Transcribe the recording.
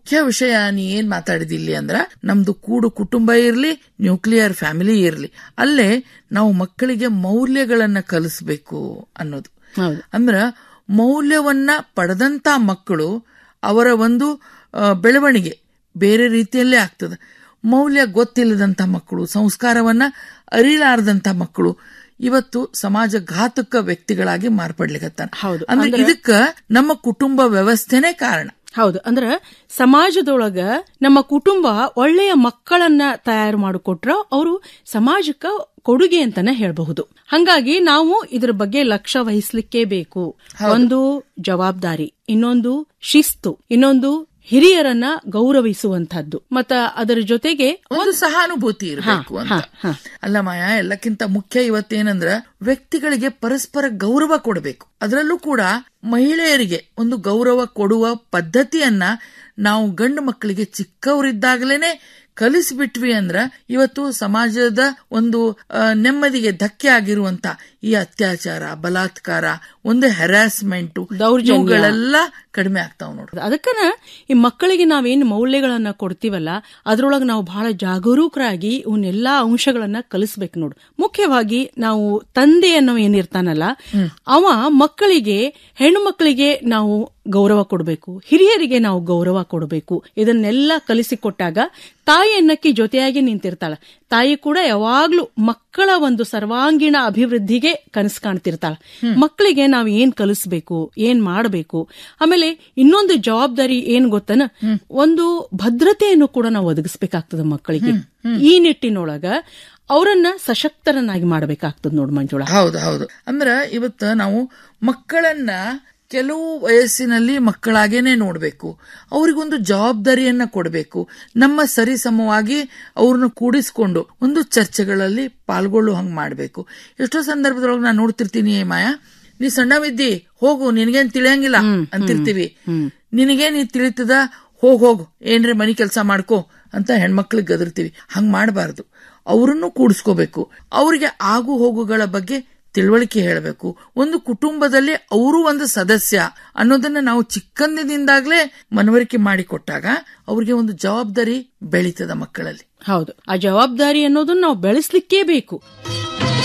ಮುಖ್ಯ ವಿಷಯ ನೀ ಏನ್ ಮಾತಾಡಿದಿಲ್ಲಿ ಅಂದ್ರ ನಮ್ದು ಕೂಡು ಕುಟುಂಬ ಇರ್ಲಿ ನ್ಯೂಕ್ಲಿಯರ್ ಫ್ಯಾಮಿಲಿ ಇರ್ಲಿ ಅಲ್ಲೇ ನಾವು ಮಕ್ಕಳಿಗೆ ಮೌಲ್ಯಗಳನ್ನ ಕಲಿಸ್ಬೇಕು ಅನ್ನೋದು ಹೌದು ಅಂದ್ರ ಮೌಲ್ಯವನ್ನ ಪಡೆದಂತ ಮಕ್ಕಳು ಅವರ ಒಂದು ಆ, ಬೆಳವಣಿಗೆ ಬೇರೆ ರೀತಿಯಲ್ಲೇ ಆಗ್ತದೆ ಮೌಲ್ಯ ಗೊತ್ತಿಲ್ಲದಂತ ಮಕ್ಕಳು ಸಂಸ್ಕಾರವನ್ನ ಅರಿಲಾರದಂತ ಮಕ್ಕಳು ಇವತ್ತು ಸಮಾಜ ಘಾತಕ ವ್ಯಕ್ತಿಗಳಾಗಿ ಮಾರ್ಪಡ್ಲಿಕತ್ತಾನ ಹೌದು. ಅಂದ್ರೆ ಇದಕ್ಕ ನಮ್ಮ ಕುಟುಂಬ ವ್ಯವಸ್ಥೆನೇ ಕಾರಣ ಹೌದು ಅಂದ್ರ ಸಮಾಜದೊಳಗ ನಮ್ಮ ಕುಟುಂಬ ಒಳ್ಳೆಯ ಮಕ್ಕಳನ್ನ ತಯಾರು ಮಾಡಿಕೊಟ್ರ ಅವರು ಸಮಾಜಕ್ಕ ಕೊಡುಗೆ ಅಂತಾನೆ ಹೇಳಬಹುದು ಹಂಗಾಗಿ ನಾವು ಇದ್ರ ಬಗ್ಗೆ ಲಕ್ಷ್ಯ ವಹಿಸ್ಲಿಕ್ಕೆ ಬೇಕು ಒಂದು ಜವಾಬ್ದಾರಿ ಇನ್ನೊಂದು ಶಿಸ್ತು ಇನ್ನೊಂದು ಹಿರಿಯರನ್ನ ಗೌರವಿಸುವಂತಹದ್ದು ಮತ್ತ ಅದರ ಜೊತೆಗೆ ಒಂದು ಸಹಾನುಭೂತಿ ಇರಬೇಕು ಅಂತ ಅಲ್ಲ ಮಾಯಾ ಎಲ್ಲಕ್ಕಿಂತ ಮುಖ್ಯ ಇವತ್ತೇನಂದ್ರ ವ್ಯಕ್ತಿಗಳಿಗೆ ಪರಸ್ಪರ ಗೌರವ ಕೊಡಬೇಕು ಅದರಲ್ಲೂ ಕೂಡ ಮಹಿಳೆಯರಿಗೆ ಒಂದು ಗೌರವ ಕೊಡುವ ಪದ್ಧತಿಯನ್ನ ನಾವು ಗಂಡು ಮಕ್ಕಳಿಗೆ ಚಿಕ್ಕವರಿದ್ದಾಗಲೇನೆ ಕಲಿಸ್ಬಿಟ್ವಿ ಅಂದ್ರ ಇವತ್ತು ಸಮಾಜದ ಒಂದು ಆ, ನೆಮ್ಮದಿಗೆ ಧಕ್ಕೆ ಆಗಿರುವಂತ ಈ ಅತ್ಯಾಚಾರ ಬಲಾತ್ಕಾರ ಒಂದು ಹೆರಾಸ್ಮೆಂಟ್ ದೌರ್ಜನ್ಯ. ಇವುಗಳೆಲ್ಲ ಕಡಿಮೆ ಆಗ್ತಾವ್ ನೋಡ್ರಿ ಅದಕ್ಕನ ಈ ಮಕ್ಕಳಿಗೆ ನಾವೇನ್ ಮೌಲ್ಯಗಳನ್ನ ಕೊಡ್ತೀವಲ್ಲ ಅದ್ರೊಳಗೆ ನಾವು ಬಹಳ ಜಾಗರೂಕರಾಗಿ ಇವನ್ನೆಲ್ಲಾ ಅಂಶಗಳನ್ನ ಕಲಿಸ್ಬೇಕು ನೋಡು ಮುಖ್ಯವಾಗಿ ನಾವು ತಂದೆ ಅನ್ನೋ ಏನಿರ್ತಾನಲ್ಲ ಅವ ಮಕ್ಕಳಿಗೆ ಹೆಣ್ಣು ಮಕ್ಕಳಿಗೆ ನಾವು ಗೌರವ ಕೊಡಬೇಕು ಹಿರಿಯರಿಗೆ ನಾವು ಗೌರವ ಕೊಡಬೇಕು ಇದನ್ನೆಲ್ಲ ಕಲಿಸಿಕೊಟ್ಟಾಗ ತಾಯಿ ಅನ್ನಕ್ಕೆ ಜೊತೆಯಾಗಿ ನಿಂತಿರ್ತಾಳ ತಾಯಿ ಕೂಡ ಯಾವಾಗ್ಲೂ ಮಕ್ಕಳ ಒಂದು ಸರ್ವಾಂಗೀಣ ಅಭಿವೃದ್ಧಿಗೆ ಕನಸು ಕಾಣ್ತಿರ್ತಾಳ ಮಕ್ಕಳಿಗೆ ನಾವು ಏನ್ ಕಲಿಸ್ಬೇಕು ಏನ್ ಮಾಡಬೇಕು ಆಮೇಲೆ ಇನ್ನೊಂದು ಜವಾಬ್ದಾರಿ ಏನ್ ಗೊತ್ತನ ಒಂದು ಭದ್ರತೆಯನ್ನು ಕೂಡ ನಾವು ಒದಗಿಸ್ಬೇಕಾಗ್ತದ ಮಕ್ಕಳಿಗೆ ಈ ನಿಟ್ಟಿನೊಳಗ ಅವರನ್ನ ಸಶಕ್ತರನ್ನಾಗಿ ಮಾಡಬೇಕಾಗ್ತದ ನೋಡ್ ಮಂಜುಳಾ ಹೌದು ಹೌದು ಅಂದ್ರ ಇವತ್ತ ನಾವು ಮಕ್ಕಳನ್ನ ಕೆಲವು ವಯಸ್ಸಿನಲ್ಲಿ ಮಕ್ಕಳಾಗೇನೆ ನೋಡ್ಬೇಕು ಅವ್ರಿಗೊಂದು ಜವಾಬ್ದಾರಿಯನ್ನ ಕೊಡಬೇಕು ನಮ್ಮ ಸರಿಸಮವಾಗಿ ಅವ್ರನ್ನ ಕೂಡಿಸ್ಕೊಂಡು ಒಂದು ಚರ್ಚೆಗಳಲ್ಲಿ ಪಾಲ್ಗೊಳ್ಳೋ ಹಂಗ್ ಮಾಡ್ಬೇಕು ಎಷ್ಟೋ ಸಂದರ್ಭದೊಳಗೆ ನಾನು ನೋಡ್ತಿರ್ತೀನಿ ಏ ಮಾಯಾ ನೀ ಸಣ್ಣವಿದ್ದಿ ಹೋಗು ನಿನಗೇನ್ ತಿಳಿಯಂಗಿಲ್ಲ ಅಂತಿರ್ತೀವಿ ನಿನಗೇನ್ ನೀ ತಿಳಿತದ ಹೋಗ್ ಹೋಗು ಏನ್ರಿ ಮನಿ ಕೆಲಸ ಮಾಡ್ಕೋ ಅಂತ ಹೆಣ್ಮಕ್ಳಿಗೆ ಗದರ್ತೀವಿ ಹಂಗ್ ಮಾಡಬಾರ್ದು ಅವ್ರನ್ನು ಕೂಡಿಸ್ಕೋಬೇಕು ಅವ್ರಿಗೆ ಆಗು ಹೋಗುಗಳ ಬಗ್ಗೆ ತಿಳುವಳಿಕೆ ಹೇಳಬೇಕು ಒಂದು ಕುಟುಂಬದಲ್ಲಿ ಅವರು ಒಂದು ಸದಸ್ಯ ಅನ್ನೋದನ್ನ ನಾವು ಚಿಕ್ಕಂದಿನಿಂದಾಗ್ಲೇ ಮನವರಿಕೆ ಮಾಡಿಕೊಟ್ಟಾಗ ಅವ್ರಿಗೆ ಒಂದು ಜವಾಬ್ದಾರಿ ಬೆಳೀತದ ಮಕ್ಕಳಲ್ಲಿ ಹೌದು ಆ ಜವಾಬ್ದಾರಿ ಅನ್ನೋದನ್ನ ನಾವು ಬೆಳೆಸ್ಲಿಕ್ಕೇ ಬೇಕು